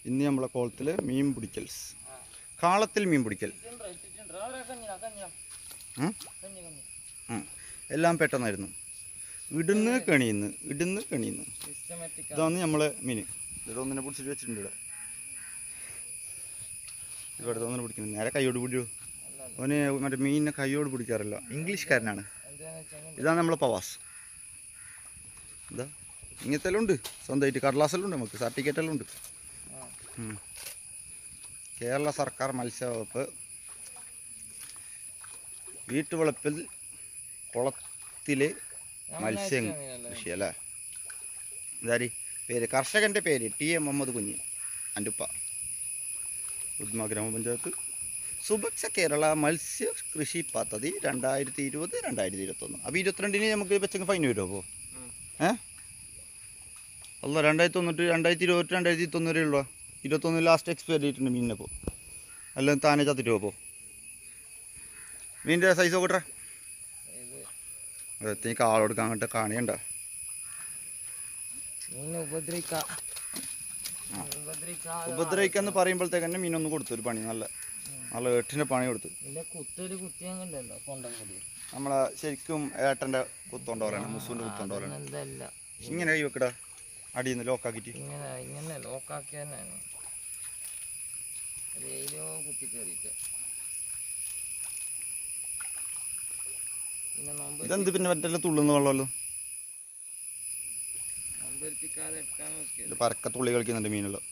ഇന്ന് നമ്മളെ കുളത്തിൽ മീൻ പിടിക്കൽസ് കാളത്തിൽ മീൻ പിടിക്കൽ ഉം? ഉം. എല്ലാം പെട്ടെന്നായിരുന്നു ഇടുന്ന് കണിയുന്നു ഇടുന്ന് കണിയുന്നു സിസ്റ്റമാറ്റിക് ഇതാണ് നമ്മളെ മീൻ ഇവിടെ ഒന്നിനെ പിടിച്ചിട്ട് വെച്ചിട്ടുണ്ട് ഇവിടെ ഇവിടെ ഒന്നിനെ പിടിക്കുന്നു നേരെ കൈയോട് പിടിക്കൂ അവന് മറ്റേ മീനിനെ കൈയോട് പിടിക്കാറില്ല ഇംഗ്ലീഷ്കാരനാണ് എന്താന്ന് വെച്ചാൽ ഇതാണ് നമ്മളെ പവാസ് ഇതാ ഇങ്ങനത്തെ എല്ലാം ഉണ്ട് സ്വന്തമായിട്ട് കടലാസെല്ലാം ഉണ്ട് നമുക്ക് സർട്ടിഫിക്കറ്റ് എല്ലാം ഉണ്ട് ഉം. കേരള സർക്കാർ മത്സ്യവകുപ്പ് വീട്ടുവളപ്പിൽ കുളത്തിലെ മത്സ്യം കൃഷി അല്ലേ ഇതാരി പേര് കർഷകൻ്റെ പേര് ടി എം മുഹമ്മദ് കുഞ്ഞ് അൻ്റുപ്പ ഉദ്മ ഗ്രാമപഞ്ചായത്ത് സുഭിക്ഷ കേരള മത്സ്യ കൃഷി പദ്ധതി രണ്ടായിരത്തി ഇരുപത് രണ്ടായിരത്തി ഇരുപത്തൊന്ന് അപ്പോൾ ഇരുപത്തിരണ്ടിന് നമുക്ക് വെച്ചെങ്കിൽ ഫൈൻ വരുമോ അപ്പോൾ ഏ അല്ല രണ്ടായിരത്തി തൊണ്ണൂറ്റി രണ്ടായിരത്തി ഇരുപത്തി രണ്ടായിരത്തി തൊണ്ണൂറ് വരെ ഉള്ളൂ ഇരുപത്തൊന്ന് ലാസ്റ്റ് എക്സ്പയർ ഡേറ്റ് ഉണ്ട് മീനിനപ്പോൾ അല്ല താനെ ചത്തിട്ട് പോ മീനിൻ്റെ സൈസ് നോക്കട്ടെ ഇത് എത്തേക്ക് ആളെടുക്കാൻ അങ്ങോട്ട് കാണിയണ്ട മീനെ ഉപദ്രവിക്കാം ഉപദ്രവിക്കാം ഉപദ്രവിക്കാന്ന് പറയുമ്പോഴത്തേക്ക് തന്നെ മീനൊന്ന് കൊടുത്തു ഒരു പണി നല്ല നല്ല എട്ടിൻ്റെ പണി കൊടുത്തു ഇല്ല കുത്തൊരു കുത്തിയങ്ങണ്ടല്ലോ കൊണ്ടം കൂടി നമ്മളെ ശരിക്കും ഏട്ടൻ്റെ കുത്തോണ്ട് പറയണം മുസുവിൻ്റെ കുത്തോണ്ട് പറയണം എന്തല്ല ഇങ്ങനെ കൈ വെക്കടാ അടിയിൽ നിന്ന് ലോക്കാക്കിയിട്ട് ഇങ്ങനെ ഇങ്ങനെ ലോക്കാക്കി തന്നെയാണ് ഏതോ കുത്തി കയറിയിട്ട് പിന്നെ നൊമ്പ ഇതെന്ത് പിന്നെ മറ്റേ തുള്ളുന്ന വെള്ളമല്ലോ നൊമ്പരിപ്പിക്കാതെ എടുക്കാൻ നോക്കിയത് ഇത് പരക്ക തുള്ളി കളിക്കുന്നുണ്ട് മീനുകൾ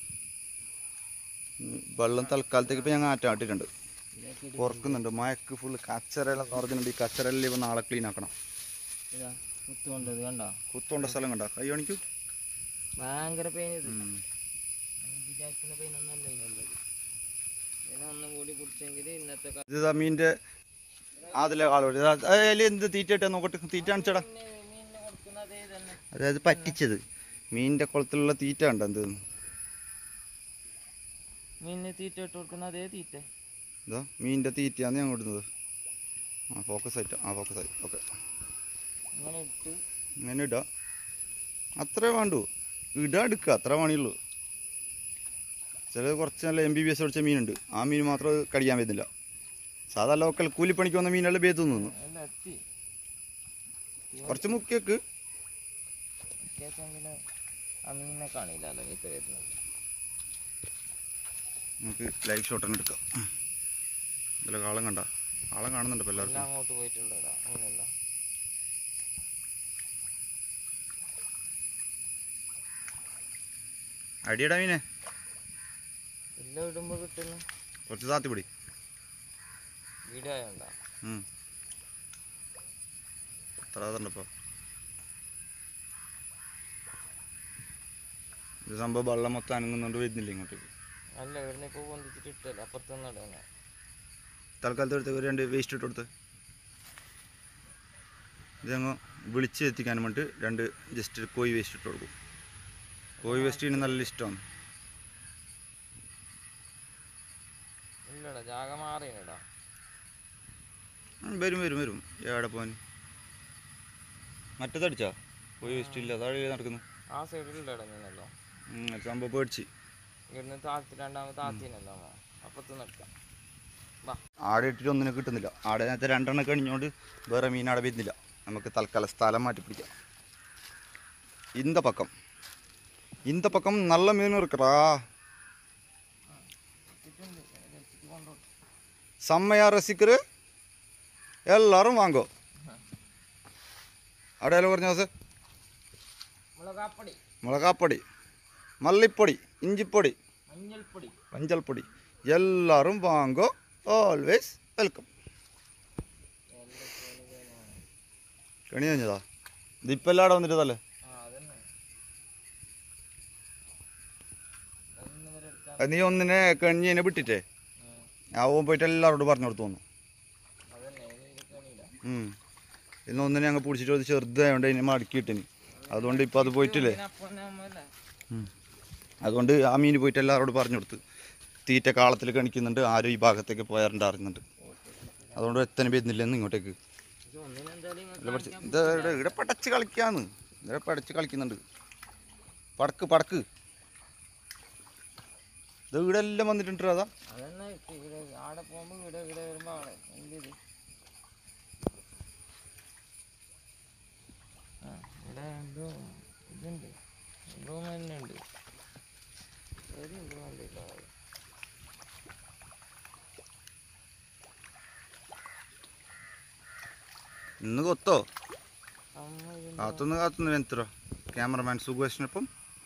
വെള്ളം തൽക്കാലത്തേക്ക് ഇപ്പം ഞങ്ങൾ ആറ്റാട്ടിട്ടുണ്ട് കുറക്കുന്നുണ്ട് മയക്ക് ഫുള്ള് കച്ചറയെല്ലാം നിറഞ്ഞിട്ടുണ്ട് ഈ കച്ചറയെല്ലാം ഇപ്പം നാളെ ക്ലീൻ ആക്കണം ഇതാ കുത്തുകൊണ്ടത് കണ്ടോ കുത്തോണ്ട സ്ഥലം കണ്ട കൈ കാണിക്കൂ ഭയങ്കര പെയിൻ ഇത് ഉം. വിചാരിക്കുന്ന പെയിൻ ഒന്നല്ല ഇതിനുള്ളത് ഇതിനെ ഒന്നും കൂടി പിടിച്ചെങ്കിൽ ഇന്നത്തെ കാ- ഇത് മീൻ്റെ അതിലെ ആളോട് അതിൽ എന്ത് തീറ്റ ഇട്ടാ നോക്കട്ടെ തീറ്റ കാണിച്ചടാ മീനിന് മീനിന് കൊടുക്കുന്നത് അതേ തന്നെ അതായത് പറ്റിച്ചത് മീനിൻ്റെ കുളത്തിലുള്ള തീറ്റ ഉണ്ട് എന്ത് മീനിന് തീറ്റ ഇട്ട് കൊടുക്കുന്ന അതേ തീറ്റ ഇതാ മീനിൻ്റെ തീറ്റയാണ് ഞാൻ കൊടുക്കുന്നത് ആ ഫോക്കസ് ആയിട്ട് ആ ഫോക്കസ് ആയി ഓക്കെ ഇങ്ങനെ ഇട്ട് ഇങ്ങനെ ഇടാം അത്രേ വേണ്ടൂ ഇടാ എടുക്കുക അത്ര പണിയുള്ളൂ ചില കുറച്ച് നല്ല എം ബി ബി എസ് പഠിച്ച മീനുണ്ട് ആ മീൻ മാത്രം കടിക്കാൻ പറ്റുന്നില്ല സാധാ ലോക്കൽ കൂലിപ്പണിക്ക് വന്ന മീനുകൾ ബേത്ത് നിന്നു എല്ലാം എത്തി കുറച്ച് മുക്കിയൊക്കെ കേസെങ്കിൽ ആ മീനിനെ കാണില്ല അല്ലെങ്കിൽ ഇപ്പം വരുന്നത് നമുക്ക് ലൈവ് ഷോട്ട് തന്നെ എടുക്കാം ഇതിൽ കാളം കണ്ട കാളം കാണുന്നുണ്ട് ഇപ്പോൾ എല്ലാം എല്ലാവർക്കും അങ്ങോട്ട് പോയിട്ടുണ്ടോ അങ്ങനെയല്ല അടിയടാ മീനെ എല്ലാം ഇടുമ്പോൾ കിട്ടുന്നു കുറച്ച് താത്തി പിടി വീഡിയോ ആയോണ്ടാ ഉം. എത്ര അതുണ്ട് ഇപ്പോൾ ഇത് സംഭവം വെള്ളം മൊത്തം അനങ്ങുന്നുണ്ട് വരുന്നില്ല ഇങ്ങോട്ടേക്ക് അല്ല ഇവിടുന്ന് ഇപ്പോൾ പൊന്തിച്ചിട്ട് ഇട്ടല്ല അപ്പുറത്തുനിന്ന് ഇടുന്നത് തൽക്കാലത്ത് എടുത്ത് ഒരു രണ്ട് വേസ്റ്റ് ഇട്ട് കൊടുത്ത് ഇതങ്ങ് വിളിച്ച് എത്തിക്കാൻ വേണ്ടിയിട്ട് രണ്ട് ജസ്റ്റ് കോഴി വേസ്റ്റ് ഇട്ട് കൊടുക്കും കോഴി വേസ്റ്റ് ഇതിന് നല്ല ഇഷ്ടമാണ് ഇല്ലടാ ജാഗ മാറിയിടാ ഉം, വരും വരും വരും എവിടെ പോകാൻ മറ്റേതടിച്ചാ കോഴി വേസ്റ്റ് ഇല്ല അതാണ് നടക്കുന്നത് ആ സൈഡിലില്ലടാ മീനല്ലോ ഉം, സംഭവം പേടിച്ച് ഇവിടുന്ന് താഴ്ത്തി രണ്ടാമത് താത്തിനല്ലോ അപ്പുറത്തുനിന്ന് എടുക്കാം വാ ആടെ ഇട്ടിട്ട് ഒന്നിനെ കിട്ടുന്നില്ല ആടെ നേരത്തെ രണ്ടെണ്ണം കഴിഞ്ഞുകൊണ്ട് വേറെ മീൻ ആടെ വരുന്നില്ല നമുക്ക് തൽക്കാലം സ്ഥലം മാറ്റി പിടിക്കാം ഇന്ത പക്കം ഇന്ത പക്കം നല്ല മീൻ ഇറുക്കറാ ഇട്ടിട്ടുണ്ട് വെച്ചിട്ട് കൊണ്ടുപോകും செம்மையா ரசிக்கிற எல்லாரும் வாங்கோ அடையாளம் குறைஞ்சா சார் മുളകാപ്പൊടി மிளகாப்பொடி மல்லிப்பொடி இஞ்சிப்பொடி മഞ്ഞൾപ്പൊടി மஞ்சள் பொடி எல்லாரும் வாங்கோ ஆல்வேஸ் வெல்கம் കണി കഴിഞ്ഞതാ ഇതിപ്പോൾ എല്ലാവിടെ വന്നിട്ടതല്ലേ ആ അതന്നെ ഒന്ന് വരെ എടുക്കാൻ അത് നീ ഒന്നിനെ കണിഞ്ഞതിനെ വിട്ടിട്ടേ ഉം. അവൻ പോയിട്ട് എല്ലാവരോടും പറഞ്ഞു കൊടുത്തു തോന്നുന്നു അതന്നെ ഇനി കണിയില്ല ഉം. ഇന്ന് ഒന്നിനെ അങ്ങ് പിടിച്ചിട്ട് അത് ചെറുതായതുകൊണ്ട് അതിനെ മടക്കിയിട്ടിനി അതുകൊണ്ട് ഇപ്പോൾ അത് പോയിട്ടില്ലേ അപ്പം നമ്മളല്ലേ ഉം. അതുകൊണ്ട് ആ മീൻ പോയിട്ട് എല്ലാവരോടും പറഞ്ഞു കൊടുത്ത് തീറ്റ കാളത്തിൽ കണിക്കുന്നുണ്ട് ആരും ഈ ഭാഗത്തേക്ക് പോയാറുണ്ട് അറിയുന്നുണ്ട് അതുകൊണ്ട് എത്തനെ വരുന്നില്ലെന്ന് ഇങ്ങോട്ടേക്ക് ഇത് ഒന്നിനെന്തായാലും ഇങ്ങ് ഇവിടെ പഠിച്ച് കാണിക്കാൻ ഇത് ഇവിടെ ഇവിടെ പടച്ച് കളിക്കാന്ന് ഇവിടെ പടച്ച് കളിക്കുന്നുണ്ട് പടക്ക് പടക്ക് ഇത് ഇവിടെ എല്ലാം വന്നിട്ടുണ്ട് അതാ അതന്നെ ഇവിടെ ആടെ പോകുമ്പോ ഇവിടെ ഇവിടെ വരുമ്പോ ആണ് എന്ത് ആ ഇവിടെ എന്തോ ഇതുണ്ട് റൂം തന്നെ ഉണ്ട് ഒരു room ഉണ്ട് ഇല്ല. ഇന്ന് കൊത്തോ അമ്മ ഇതിന്റെ കാത്തുനിന്ന് കാത്തുനിന്ന് വെന്തറോ ക്യാമറമാൻ സുഖേഷിനൊപ്പം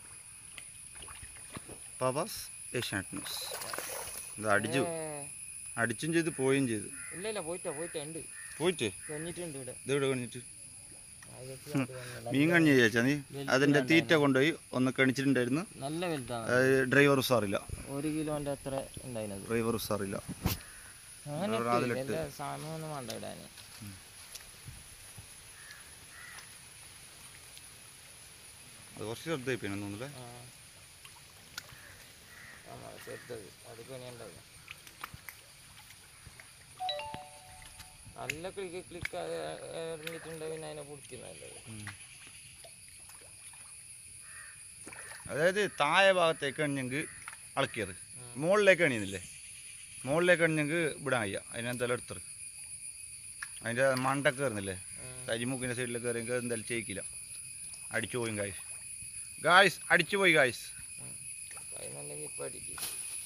പവാസ് ഏഷ്യാനെറ്റ് ന്യൂസ് ഇത് അടിച്ചു ഏ, അടിച്ചും ചെയ്ത് പോയും ചെയ്തു ഇല്ല ഇല്ല പോയിട്ടാ പോയിട്ടാ ഉണ്ട് പോയിട്ട് കഴിഞ്ഞിട്ടുണ്ട് ഇവിടെ ഇത് ഇവിടെ കണിച്ചിട്ട് ആയിരത്തി അത് വന്നില്ല. മീൻ കഞ്ഞി ചേച്ചാ നീ അതിൻ്റെ തീറ്റ കൊണ്ടുപോയി ഒന്ന് കണിച്ചിട്ടുണ്ടായിരുന്നു നല്ല വലുതാണ് അത് ഡ്രൈവർ ഉസാറില്ല ഒരു കിലോന്റെ അത്ര ഉണ്ടായിരുന്നത് ഡ്രൈവർ ഉസാറില്ല അങ്ങനെ ഒരു ഇട്ട് അതിലിട്ട്. എല്ലാ സാധനമൊന്നും വേണ്ട ഇടാന് അത് കുറച്ച് ചെറുതായി പിന്നെ തോന്നുന്നില്ലേ ആ. ആമാ, ചെറുതത് അത് പണിയുണ്ടാവും നല്ല ക്ലിക്ക് ക്ലിക്ക് ഇറങ്ങിയിട്ടുണ്ട് പിന്നെ അതിനെ പിടിക്കുന്നതല്ലേ അതായത് താഴെ ഭാഗത്തേക്ക് അണിഞ്ഞെങ്കിൽ അളക്കിയത് മുകളിലേക്ക് അണിയുന്നില്ലേ മുകളിലേക്ക് അണിഞ്ഞെങ്കിൽ ഇവിടെ അയ്യ അതിനെന്തായാലും എടുത്തത് അതിൻ്റെ മണ്ട കയറുന്നില്ലേ തരിമുക്കിൻ്റെ സൈഡിൽ കയറിയെങ്കിൽ എന്തായാലും ചെയ്യിക്കില്ല അടിച്ചു പോയി ഗായ്സ് ഗായ്സ് അടിച്ചു പോയി ഗായ്സ് അതിനുണ്ടെങ്കിൽ ഇപ്പം അടിക്കും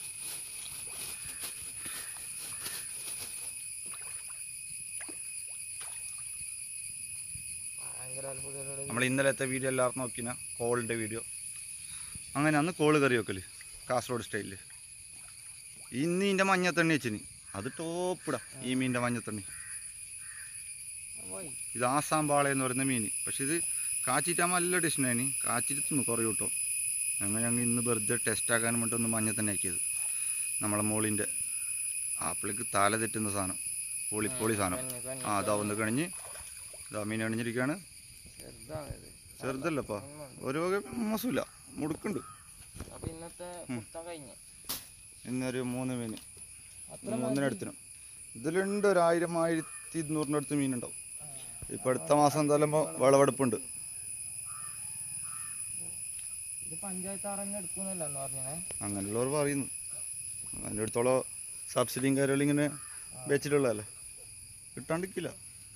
ഭയങ്കര അത്ഭുതമുള്ള നമ്മൾ ഇന്നലത്തെ വീഡിയോ എല്ലാവർക്കും നോക്കിന കോളിൻ്റെ വീഡിയോ അങ്ങനെ അന്ന് കോള് കറി വെക്കല് കാസർഗോഡ് സ്റ്റൈലിൽ ഇന്ന് ഇതിൻ്റെ മഞ്ഞത്തണ്ണി വെച്ചിന് അത് ടോപ്പിടാ ഈ മീനിൻ്റെ മഞ്ഞത്തണ്ണി പോയി ഇത് ആസാം പാള എന്ന് പറയുന്ന മീൻ പക്ഷെ ഇത് കാച്ചിട്ടാകുമ്പോൾ നല്ല ഡിഷനാണ് കാച്ചിട്ട് തിന്നു കുറേ കേട്ടോ ഞങ്ങൾ ഞങ്ങൾ ഇന്ന് വെറുതെ ടെസ്റ്റ് ആക്കാൻ വേണ്ടി ഒന്ന് മഞ്ഞ തന്നെ ആക്കിയത് നമ്മളെ മോളിൻ്റെ ആപ്പിൾക്ക് തല തെറ്റുന്ന സാധനം പൊളി പൊളി സാധനം കന്നി കന്നി ആ അതാ ഒന്ന് കണിഞ്ഞ് ഇതാ മീൻ അണിഞ്ഞിരിക്കുകയാണ് ചെറുതാണ് ഇത് ചെറുതല്ലപ്പാ ഒരു വക മോശമില്ല മുടുക്കുണ്ട് അപ്പൊ ഇന്നത്തെ കുത്തം കഴിഞ്ഞ് ഇന്നൊരു മൂന്ന് മീൻ അത്ര മൂന്നിനടുത്തിനും ഇതിലുണ്ട് ഒരു ആയിരം ആയിരത്തി ഇരുന്നൂറിൻ്റെ അടുത്ത് മീനുണ്ടാവും ഇപ്പം അടുത്ത മാസം എന്തായാലും വിളവെടുപ്പുണ്ട് ഇത് പഞ്ചായത്ത് അറിഞ്ഞ് എടുക്കുന്നല്ല എന്ന് പറഞ്ഞേ അങ്ങനെയുള്ളവർ പറയുന്നു അതിൻ്റെ അടുത്തോളം സബ്സിഡിയും കാര്യങ്ങളും ഇങ്ങനെ വെച്ചിട്ടുള്ളതല്ലേ കിട്ടാണ്ടിരിക്കില്ല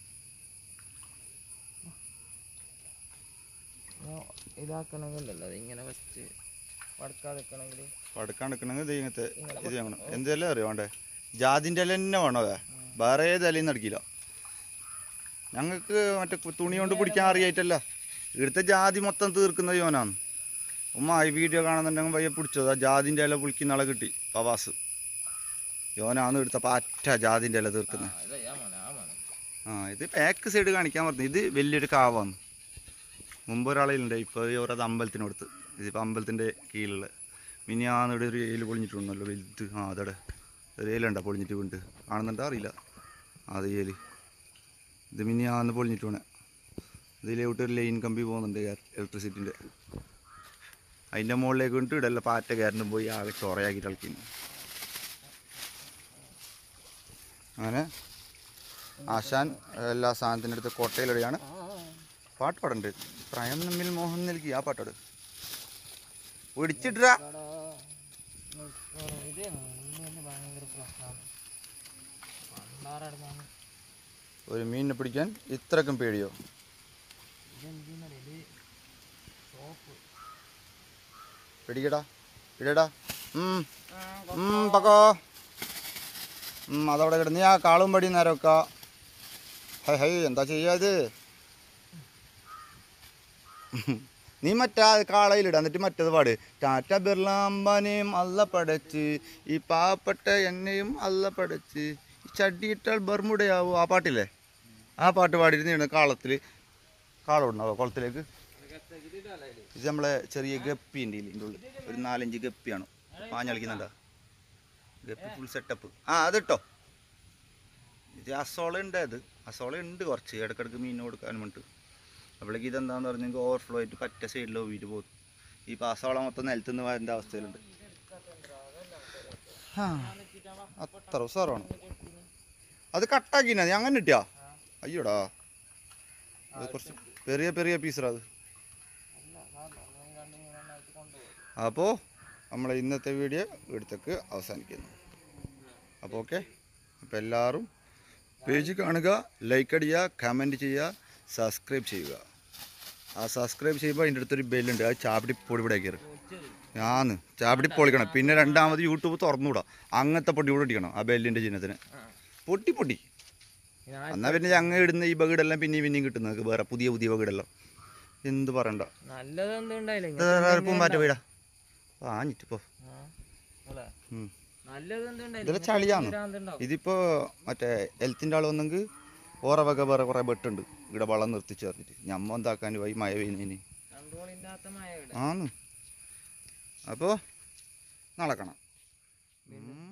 ഇതാക്കണമെങ്കിലല്ലോ അത് ഇങ്ങനെ വെച്ച് വടക്കാതെക്കണമെങ്കിൽ പടക്കാണ്ടിരിക്കണമെങ്കിൽ ഇത് ഇങ്ങനത്തെ ഇത് ചെയ്യണം എന്തെല്ലാം അറിയോ വേണ്ടേ ജാതിൻ്റെ ഇല തന്നെ വേണോ അതെ വേറെ ഏത് ഇലയും നടക്കില്ല ഞങ്ങൾക്ക് മറ്റേ കു- തുണി കൊണ്ട് പിടിക്കാൻ അറിയായിട്ടല്ല ഇവിടുത്തെ ജാതി മൊത്തം തീർക്കുന്ന യോനാണ് ഉമ്മ ഈ വീഡിയോ കാണുന്നുണ്ടെങ്കിൽ പയ്യെ പിടിച്ചത് ആ ജാതിൻ്റെ ഇല പുളിക്കുന്ന ആളെ കിട്ടി പവാസ് യോനാന്ന് ഇവിടുത്തെ പാറ്റ ജാതിൻ്റെ ഇല തീർക്കുന്നത് ആ ഇത് ബാക്ക് സൈഡ് കാണിക്കാൻ പറഞ്ഞു ഇത് വലിയൊരു കാവാണ് മുമ്പ് ഒരാളുണ്ട് ഇപ്പോൾ ഓരോ അമ്പലത്തിനടുത്ത് ഇതിപ്പോൾ അമ്പലത്തിൻ്റെ കീഴിലുള്ള മിനിയാന്ന് ഇവിടെ ഒരു ഏല് പൊളിഞ്ഞിട്ടുണ്ടല്ലോ വലുത് ആ അതടെ ഒരു ഏലുണ്ടോ പൊളിഞ്ഞിട്ട് വീണ്ട് കാണുന്നുണ്ടോ അറിയില്ല അത് ഏല് ഇത് മിനിയാന്ന് പൊളിഞ്ഞിട്ട് വേണേ ഇതിലോട്ട് ഒരു ലൈൻ കമ്പി പോകുന്നുണ്ട് ഇലക്ട്രിസിറ്റിൻ്റെ അതിൻ്റെ മുകളിലേക്ക് വീണിട്ട് ഇവിടെ എല്ലാം പാറ്റ കയറിനും പോയി ആകെ ചൊറയാക്കിയിട്ട് കളിക്കുന്നു അങ്ങനെ ആശാൻ എല്ലാ സാധനത്തിൻ്റെ അടുത്ത് കോട്ടയിലെവിടെയാണ് പാട്ട് പാടുണ്ട് പ്രയം നമ്മിൽ മോഹൻ നൽകി ആ പാട്ടോട് പിടിച്ചിട്ടാ ഇത് മുള്ളിന് ഭയങ്കര പ്രശ്നമാണ് പണ്ടാറടങ്ങാണ് ഒരു മീനിനെ പിടിക്കാൻ ഇത്രക്കും പേടിയോ ഇതെന്തിനറിയ ഇത് സോപ്പ് പിടിക്കടാ ഇടടാ ഉം ഉം, പക്കോ ഉം, അതവിടെ കിടന്ന് നീ ആ കാളും പടി നേരം വെക്ക ഹൈ ഹൈ എന്താ ചെയ്യാത് നീ മറ്റാ കാളയിലിട എന്നിട്ട് മറ്റേത് പാട് ടാറ്റ ബിർലാമ്പനെയും അല്ല പടച്ച് ഈ പാവപ്പെട്ട എന്നെയും അല്ല പടച്ച് ഈ ചട്ടിയിട്ടാൽ ബർമുടയാവോ ആ പാട്ടില്ലേ ആ പാട്ട് പാടിയിരുന്ന കാളത്തിൽ കാളമുണ്ടാവോ കുളത്തിലേക്ക് ഇത് നമ്മളെ ചെറിയ ഗപ്പി ഉണ്ട് ഇതിൻ്റെ ഉള്ളിൽ ഒരു നാലഞ്ച് ഗപ്പിയാണ് പാഞ്ഞ് കളിക്കുന്നുണ്ടോ ഗപ്പി ഫുൾ സെറ്റപ്പ് ആ അതിട്ടോ ഇത് അസോള ഉണ്ട് അത് അസോള ഉണ്ട് കുറച്ച് ഇടക്കിടക്ക് മീൻ കൊടുക്കാൻ വേണ്ടിട്ട് അപ്പോഴേക്ക് ഇതെന്താന്ന് പറഞ്ഞെങ്കിൽ ഓവർഫ്ലോ ആയിട്ട് പറ്റ സൈഡിൽ വീട് പോകും ഈ പാസോള മൊത്തം നിലത്തുനിന്ന് വരേണ്ട അവസ്ഥയിലുണ്ട് ആ, അത്ര ഉസാറാണ് അത് കട്ടാക്കിനാ നീ അങ്ങനെ ഇട്ടിയാ അയ്യോടാ അത് കുറച്ച് പെരിയ പെരിയ പീസറാ അത് അപ്പോൾ നമ്മളെ ഇന്നത്തെ വീഡിയോ ഇവിടത്തേക്ക് അവസാനിക്കുന്നു അപ്പോൾ ഓക്കെ അപ്പോൾ എല്ലാവരും പേജ് കാണുക ലൈക്ക് അടിക്കുക കമൻറ്റ് ചെയ്യുക സബ്സ്ക്രൈബ് ചെയ്യുക ആ സബ്സ്ക്രൈബ് ചെയ്യുമ്പോൾ അതിൻ്റെ അടുത്തൊരു ബെല്ലുണ്ട് അത് ചാപ്പിടി പൊടി ഇവിടെ കയറി ആന്ന് ചാപ്പിടി പൊളിക്കണം പിന്നെ രണ്ടാമത് യൂട്യൂബ് തുറന്നുകൂടാ അങ്ങനത്തെ പൊടി കൂടെ അടിക്കണം ആ ബെല്ലിൻ്റെ ചിഹ്നത്തിന് പൊട്ടി പൊട്ടി എന്നാൽ പിന്നെ ഞങ്ങൾ ഇടുന്ന ഈ ബഗീടെല്ലാം പിന്നെയും പിന്നെയും കിട്ടും നിങ്ങൾക്ക് വേറെ പുതിയ പുതിയ ബഗീടെല്ലാം എന്ത് പറയണ്ട നല്ലത് എന്തും ഉണ്ടായില്ല അല്പം മാറ്റ വീടാ ആഞ്ഞിട്ടിപ്പോ അല്ലേ ഉം. നല്ലത് എന്തും ഇതെല്ലാം ചളിയാണ് ഉണ്ടായില്ല ഇതിപ്പോൾ മറ്റേ ഹെൽത്തിൻ്റെ ആൾ വന്നെങ്കിൽ ഓറെ വക വേറെ കുറേ ബെട്ടുണ്ട് ഇവിടെ വള്ളം നിർത്തി ചേർത്തിട്ട് ഞമ്മ എന്താക്കാൻ വൈ മഴ പെയ്യുന്നതിന് കൺട്രോൾ ഇല്ലാത്ത മഴ ഇവിടെ ആന്ന് അപ്പോൾ നടക്കണം ഉം.